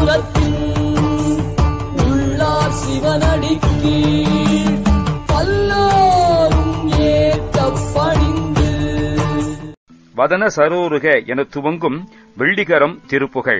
புறத்தின் உள்ளார் சிவனடிக்கு பல்லாரும் ஏத்த பணிந்து வதன சரோருக என துவங்கும் வெள்ளிகரம் திருப்புகழ்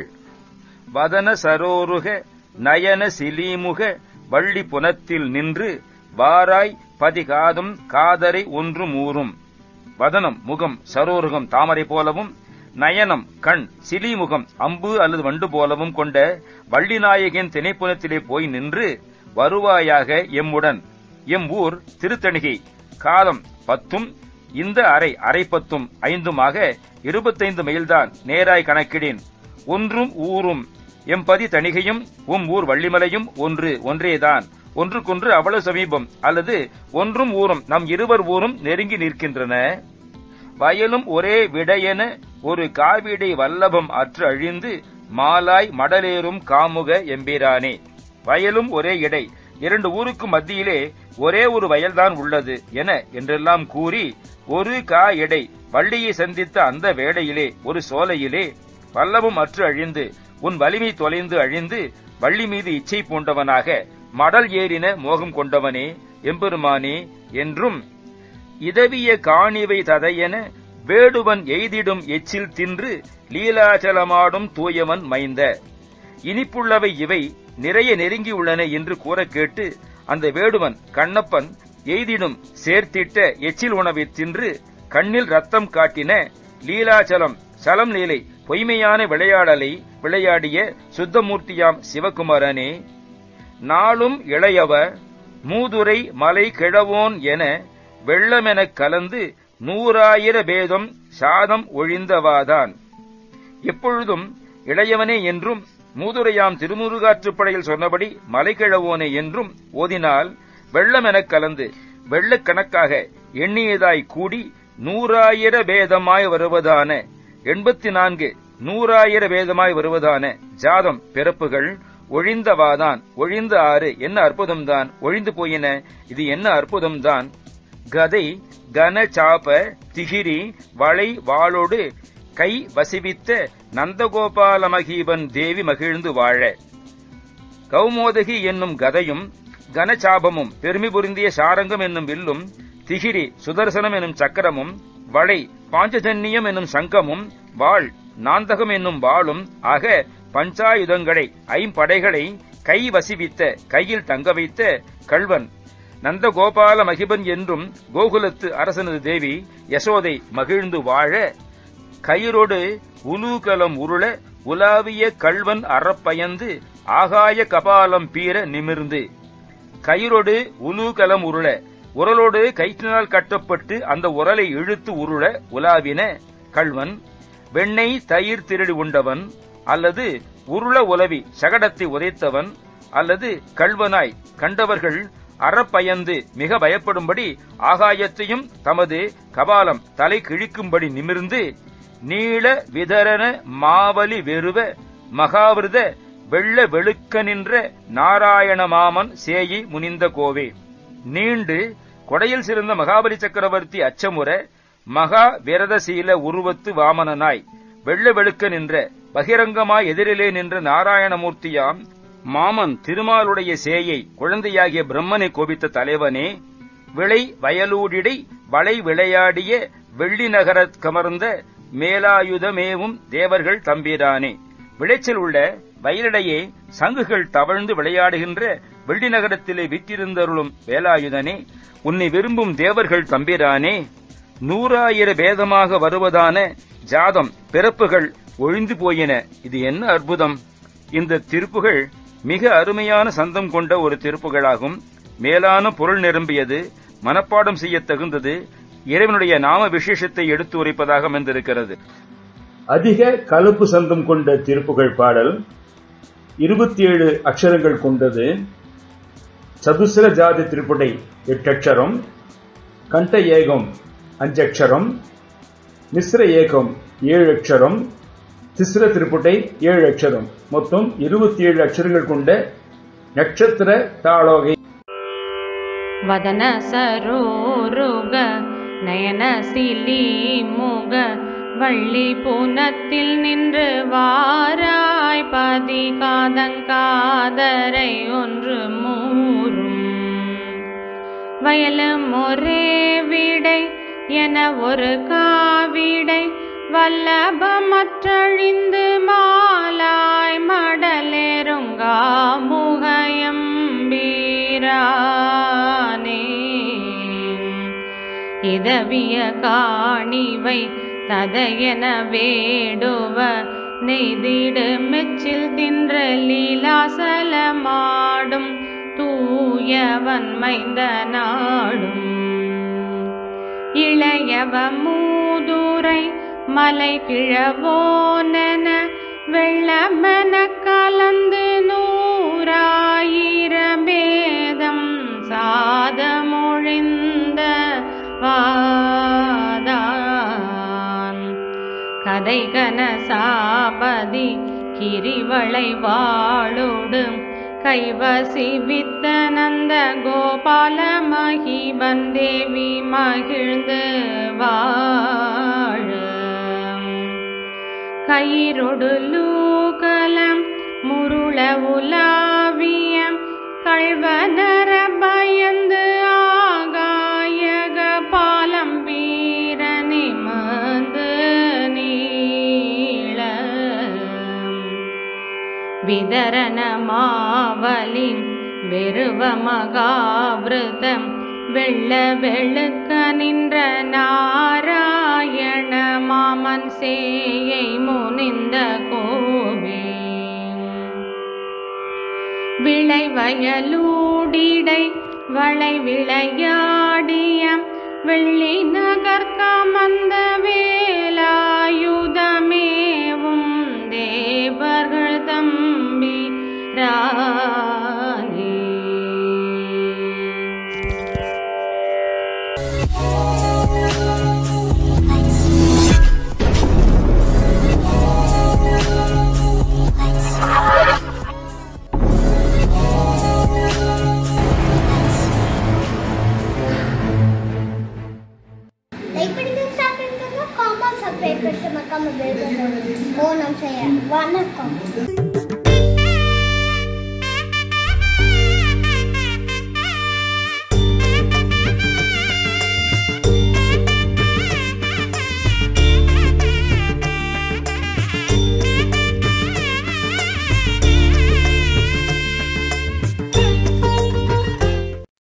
வதன சரோருக நயன சிலீமுக வள்ளி புனத்தில் நின்று வாராய் பதிகாதும் காதரை ஒன்று மூரும் வதனம் முகம் சரோருகம் தாமரை போலவும் நயனம் கண் சிலிமுகம் அம்பு அல்லது வண்டு போலவும் கொண்ட வள்ளிநாயகின் திணைப்புணத்திலே போய் நின்று வருவாயாக எம்முடன் எம் ஊர் திருத்தணிகை காலம் பத்தும் இந்த அறை அரை பத்தும் ஐந்துமாக இருபத்தைந்து மைல்தான் நேராய் கணக்கிடேன் ஒன்றும் ஊரும் எம்பதி தணிகையும் உம் ஊர் வள்ளிமலையும் ஒன்று ஒன்றேதான் ஒன்றுக்கொன்று அவ்வளவு சமீபம் அல்லது ஒன்றும் ஊரும் நம் இருவர் ஊரும் நெருங்கி நிற்கின்றன வயலும் ஒரே விடையென ஒரு காவிடை வல்லபம் அற்று அழிந்து மாலாய் மடலேறும் காமுக எம்பீரானே வயலும் ஒரே இடை இரண்டு ஊருக்கு மத்தியிலே ஒரே ஒரு வயல்தான் உள்ளது என என்றெல்லாம் கூறி ஒரு கா எடை வள்ளியை சந்தித்த அந்த வேளையிலே ஒரு சோலையிலே வல்லபம் அற்று அழிந்து உன் வலிமை தொலைந்து அழிந்து வள்ளி மீது இச்சை பூண்டவனாக மடல் ஏறின மோகம் கொண்டவனே எம்பெருமானே என்றும் இதவிய காணிவை ததையென வேடுவன் எய்திடும் எச்சில் தின்று லீலாச்சலமாடும் தூயவன் மைந்த இனிப்புள்ளவை இவை நிறைய நெருங்கியுள்ளன என்று கூற கேட்டு அந்த வேடுவன் கண்ணப்பன் எய்திடும் சேர்த்திட்ட எச்சில் உணவை தின்று கண்ணில் ரத்தம் காட்டின லீலாச்சலம் சலம் லீலை பொய்மையான விளையாடலை விளையாடிய சுத்தமூர்த்தியாம் சிவகுமாரனே நாளும் இளையவ மூதுரை மலை கிழவோன் என வெள்ளமெனக் கலந்து நூறாயிர பேதம் சாதம் ஒழிந்தவாதான் எப்பொழுதும் இளையவனே என்றும் மூதுரையாம் திருமுருகாற்றுப்படையில் சொன்னபடி மலைக்கிழவோனே என்றும் ஓதினால் வெள்ளமெனக் கலந்து வெள்ளக்கணக்காக எண்ணியதாய் கூடி நூறாயிர பேதமாய் வருவதான எண்பத்தி நான்கு நூறாயிர பேதமாய் வருவதான ஜாதம் பிறப்புகள் ஒழிந்தவாதான் ஒழிந்த ஆறு என்ன அற்புதம்தான் ஒழிந்து போயின இது என்ன அற்புதம்தான் கதை கன சாப திகிரி வளை வாளோடு கை வசிவித்த நந்தகோபாலமகீபன் தேவி மகிழ்ந்து வாழ கௌமோதகி என்னும் கதையும் கனசாபமும் பெருமை புரிந்திய சாரங்கம் என்னும் வில்லும் திகிரி சுதர்சனம் என்னும் சக்கரமும் வளை பாஞ்சஜன்யம் என்னும் சங்கமும் வாள் நாந்தகம் என்னும் வாளும் ஆக பஞ்சாயுதங்களை ஐம்படைகளை கை வசிவித்த கையில் தங்க வைத்த கள்வன் நந்தகோபால மகிபன் என்றும் கோகுலத்து அரசனது தேவி யசோதை மகிழ்ந்து வாழ கயிறோடு உலூகலம் உருள உலாவிய கள்வன் அறப்பயந்து ஆகாய கபாலம் பீர நிமிர்ந்து கயிறோடு உலூகலம் உருள உரலோடு கயிற்றினால் கட்டப்பட்டு அந்த உரலை இழுத்து உருள உலாவின கள்வன் வெண்ணெய் தயிர் திருடி உண்டவன் அல்லது உருள உலவி சகடத்தை உதைத்தவன் அல்லது கள்வனாய் கண்டவர்கள் அறப்பயந்து மிக பயப்படும்படி ஆகாயத்தையும் தமது கபாலம் தலை கிழிக்கும்படி நிமிர்ந்து நீள விதரண மாவலி வெறுவ மகாவிருத வெள்ள வெளுக்க நின்ற நாராயண மாமன் சேயி முனிந்த கோவே நீண்டு கொடையில் சிறந்த மகாபலி சக்கரவர்த்தி அச்சமுற மகா விரதசீல உருவத்து வாமனனாய் வெள்ள வெளுக்க நின்ற பகிரங்கமாய் எதிரிலே நின்ற நாராயணமூர்த்தியாம் மாமன் திருமாலுடைய சேயை குழந்தையாகிய பிரம்மனை கோபித்த தலைவனே விளை வயலூடிடை வளை விளையாடிய வெள்ளி நகரத் கமர்ந்த மேலாயுதமேவும் தேவர்கள் தம்பிரானே விளைச்சல் உள்ள வயலிடையே சங்குகள் தவழ்ந்து விளையாடுகின்ற வெள்ளி நகரத்திலே விற்றிருந்தருளும் வேலாயுதனே உன்னை விரும்பும் தேவர்கள் தம்பிரானே நூறாயிர பேதமாக வருவதான ஜாதம் பிறப்புகள் ஒழிந்து போயின இது என்ன அற்புதம் இந்த திருப்புகள் மிக அருமையான சந்தம் கொண்ட ஒரு திருப்புகளாகும் மேலான பொருள் நிரம்பியது மனப்பாடம் செய்ய தகுந்தது இறைவனுடைய நாம விசேஷத்தை எடுத்து உரைப்பதாக அமைந்திருக்கிறது அதிக கலப்பு சந்தம் கொண்ட திருப்புகழ் பாடல் இருபத்தி ஏழு அக்ஷரங்கள் கொண்டது சதுசர ஜாதி திருப்புடை எட்டு அக்ஷரம் கண்ட ஏகம் அஞ்சு அக்ஷரம் மிஸ்ர ஏகம் ஏழு அக்ஷரம் திஸ்ர திருப்புட்டை ஏழு அக்ஷரம் மொத்தம் இருபத்தி ஏழு அக்ஷரங்கள் கொண்ட நட்சத்திர தாளோகை वदन सरोरुग नयन सिलीमुग வள்ளி புனத்தில் நின்று வாராய் பதி காதங்காதரை ஒன்று மூரும் வயலும் ஒரே விடை என ஒரு காவிடை வல்லபமற்றழிந்து மாலாய் மடலேருங்கா முகயம் பீரானே இதவிய காணிவை ததையன வேடுவ நெய்திடு மெச்சில் தின்ற லீலாசலமாடும் தூயவன் மைந்த நாடும் இளையவ மூதுரை மலை கிழவோனென வெள்ளமென கலந்து நூறாயிரம் பேதம் சாதமொழிந்த வாதான் கதை கனசாபதி கிரிவளை வாழோடு கைவசி வித்தனந்த கோபால மகிபன் தேவி மகிழ்ந்து வாழ கயிறொடு லூகலம் முருள உலாவியம் கழ்வனர பயந்து ஆகாயக பாலம் வீர நிமந்து நீள விதரண மாவலி வெறுவ மகாவிரதம் வெள்ள வெளுக்க நின்ற நாராயண மாமன் சேயை முனிந்த கோவே விளை வயலூடிடை வளை விளையாடிய வெள்ளி நகர் கமந்த வேலாயுதமேவும் தேவர்கள் தம்பி ராணி லைக் பண்ணுங்க சப்ஸ்கிரைப் பண்ணுங்க காமெண்ட் சப்ஸ்கிரைப் பண்ணுங்க மறக்காம பெல் பட்டன் ஓ நம்ம செய்ய வணக்கம்